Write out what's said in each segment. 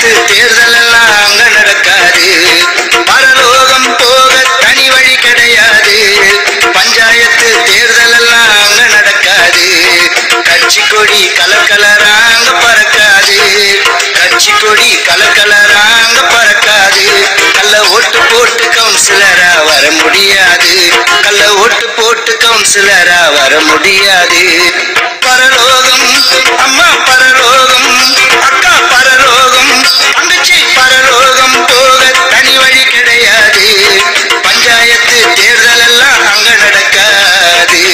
பஞ்சாயத்து தேர்தல் எல்லாம் அங்க நடக்காது பரலோகம் போக தனி வழி கிடையாது பஞ்சாயத்து தேர்தல் எல்லாம் அங்க நடக்காது கட்சி கொடி கலக்கலராங்க பறக்காது கட்சி கொடி கலக்கலராங்க பறக்காது கள்ள ஓட்டு போட்டு கவுன்சிலரா வர முடியாது கள்ள ஓட்டு போட்டு கவுன்சிலரா வர முடியாது பரலோகம் அம்மா பரலோகம் அக்கா பரலோகம் தங்கச்சி பரலோகம் போக தனி வழி கிடையாது பஞ்சாயத்து தேர்தல் எல்லாம் அங்க நடக்காது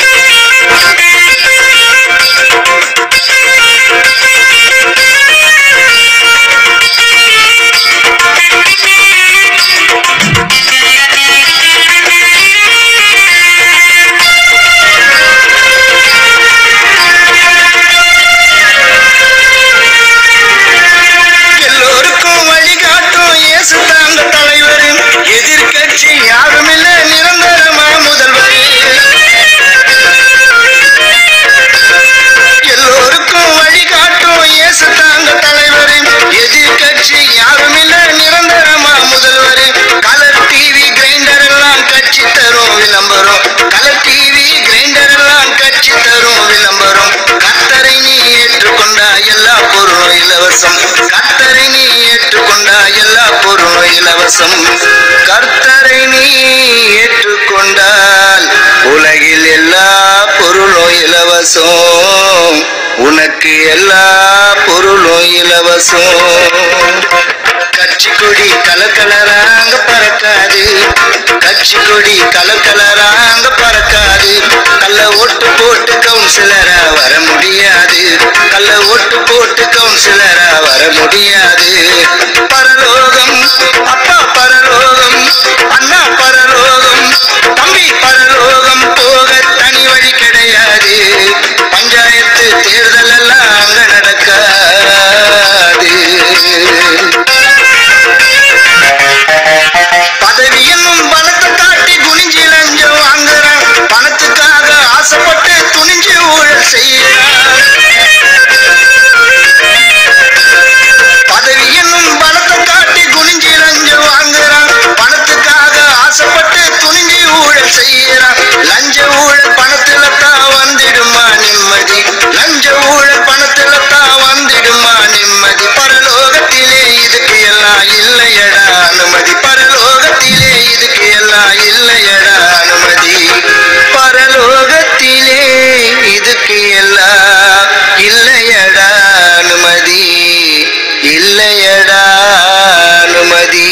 எல்லோருக்கும் வழிகாட்டும் இயேசு தாங்க தலைவர் எதிர்கட்சி யாரும் இல்ல நிரந்தரமா முதல்வர் எல்லோருக்கும் வழிகாட்டும் இயேசு தாங்க தலைவர் எதிர்கட்சி யாரும் இல்ல நிரந்தரமா முதல்வர் கலர் டிவி கிரைண்டர் எல்லாம் கட்சி தரும் விளம்பரம் கலர் டிவி கிரைண்டர் எல்லாம் கட்சி தரும் விளம்பரம் கத்தரை நீ ஏற்றுக்கொண்டா எல்லா பொருளும் இலவசம் கத்தரை நீ ஏற்றுக்கொண்டா எல்லா பொருளும் இலவசம் கர்த்தரை நீ ஏற்றுக்கொண்டால் உலகில் எல்லா பொருளும் இலவசம் உனக்கு எல்லா பொருளும் இலவசம் கட்சி கொடி கலக்கலராங்க பறக்காது கட்சி கொடி கலக்கலராங்க பறக்காது கள்ள ஓட்டு போட்டு கவுன்சிலரா வர முடியாது கள்ள ஓட்டு போட்டு கவுன்சிலரா வர முடியாது பரலோகம் அப்பா பரலோகம் அண்ணா பரலோகம் தம்பி பரலோகம் போக தனி வழி கிடையாது பஞ்சாயத்து தேர்தல் எல்லாம் அங்க நடக்காது பதவி என்னும் பலத்தை காட்டி குனிஞ்சி லஞ்சம் வாங்குறான் பணத்துக்காக ஆசைப்பட்டு துணிஞ்சு ஊழல் செய்யறான் பதவி என்னும் பலத்தை காட்டி குனிஞ்சி லஞ்சம் வாங்குறான் பணத்துக்காக ஆசைப்பட்டு துணிஞ்சு ஊழல் செய்யறான் லஞ்ச ஊழல் பணத்துல தான் வந்திடுமா நிம்மதி லஞ்ச ஊழல் பணத்துல தான் வந்திடுமா நிம்மதி பரலோகத்திலே இதுக்கு எல்லாம் இல்லையடா அனுமதி பரலோகத்திலே இதுக்கு எல்லாம் இல்லையடா அனுமதி பரலோகத்திலே இதுக்கு எல்லாம் இல்லையடா அனுமதி இல்லையடா அனுமதி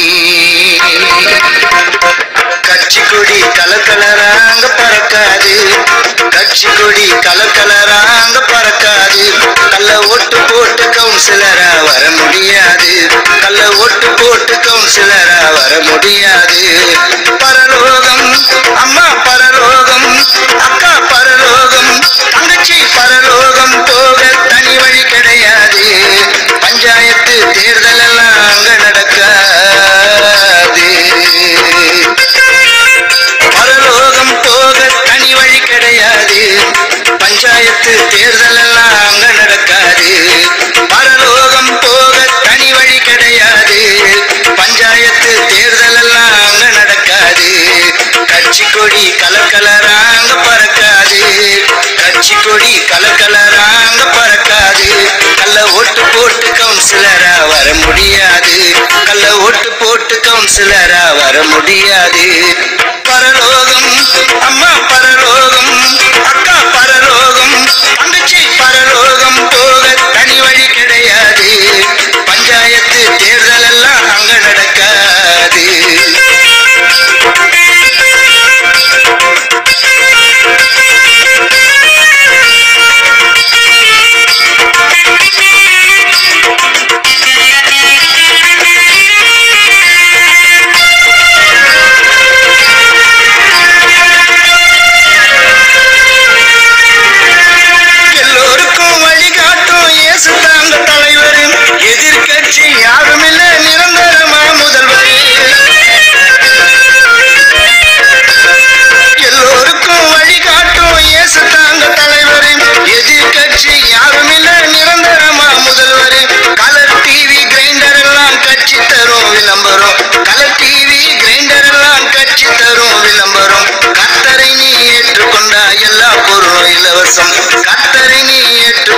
கட்சி கொடி கலக்கலராங்க பறக்காது கட்சி கொடி கலக்கலராங்க பறக்காது கள்ள ஓட்டு போட்டு கவுன்சிலரா வர முடியாது கள்ள ஓட்டு போட்டு கவுன்சிலரா வர முடியாது பரலோகம் அம்மா பரலோகம் அக்கா பரலோகம் தங்கச்சி பரலோகம் போக தனி வழி கிடையாது பஞ்சாயத்து தேர்தல் எல்லாம் அங்க நடக்காது பரலோகம் போக தனி வழி கிடையாது பஞ்சாயத்து தேர்தல் எல்லாம் அங்க நடக்காது பரலோகம் போக தனி வழி கிடையாது பஞ்சாயத்து தேர்தல் எல்லாம் அங்க நடக்காது கட்சி கொடி கலக்கலராங்க பறக்காது கட்சி கொடி கலக்கலராங்க பறக்காது கள்ள ஓட்டு போட்டு கவுன்சிலரா வர முடியாது கள்ள ஓட்டு போட்டு கவுன்சிலரா வர முடியாது பரலோகம் அம்மா பரலோகம் அக்கா பரலோகம் தங்கச்சி பரலோகம் போக தனி வழி கிடையாது பஞ்சாயத்து தேர்தல் எல்லாம் அங்க நடக்காது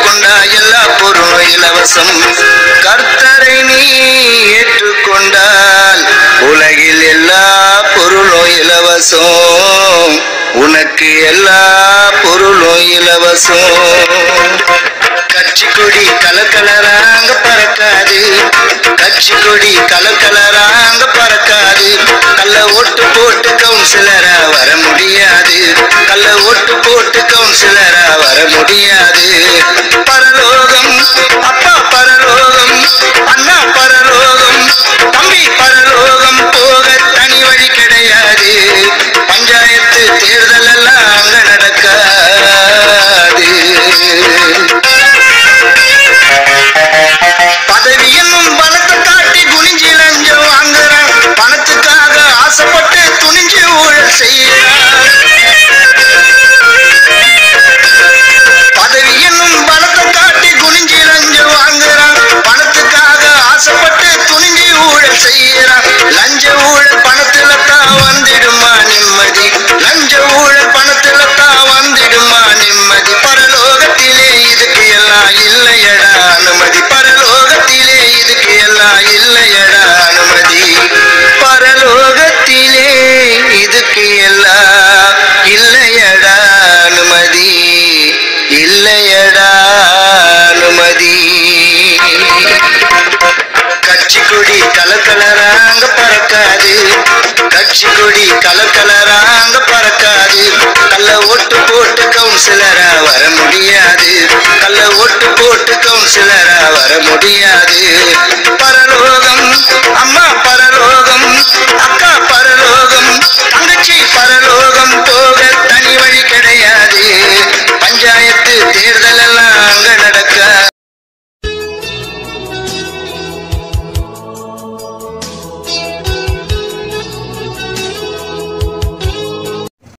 ஏற்றுக்கொண்டா எல்லா பொருளும் இலவசம் கர்த்தரை நீ ஏற்றுக்கொண்டால் உலகில் எல்லா பொருளும் இலவசம் உனக்கு எல்லா பொருளும் இலவசம் கட்சி கொடி கலர் கலராங்க பறக்காது கட்சி கொடி கலர் கலராங்க பறக்காது கள்ள ஓட்டு போட்டு கவுன்சிலரா வர முடியாது கள்ள ஓட்டு போட்டு கவுன்சிலரா வர முடியாது பரலோகம் அப்பா பரலோகம் அண்ணா பரலோகம் தம்பி பரலோகம் போக தனி வழி கிடையாது பஞ்சாயத்து தேர்தல் எல்லாம் அங்க நடக்காது பதவி என்னும் பலத்தை காட்டி குனிஞ்சி லஞ்சம் வாங்குறான் பணத்துக்காக ஆசைப்பட்டு துணிஞ்சு ஊழல் செய்யறான் பதவி என்னும் பலத்தை காட்டி குனிஞ்சி லஞ்சம் வாங்குறான் பணத்துக்காக ஆசைப்பட்டு துணிஞ்சு ஊழல் செய்யறான் லஞ்ச ஊழல் பணத்துல தான் வந்திடுமா நிம்மதி லஞ்ச ஊழல் பணத்துல தான் வந்திடுமா நிம்மதி பரலோகத்திலே இதுக்கு எல்லாம் இல்லையடா அனுமதி பரலோகத்திலே இதுக்கு எல்லாம் இல்லையடா அனுமதி பரலோகத்திலே இதுக்கு எல்லாம் இல்லையடா அனுமதி இல்லையடா அனுமதி கட்சி கொடி கலர் கலராங்க பறக்காது கட்சி கொடி கலர் கலராங்க பறக்காது கள்ள ஓட்டு போட்டு கவுன்சிலரா வர முடியாது கள்ள ஓட்டு போட்டு கவுன்சிலரா வர முடியாது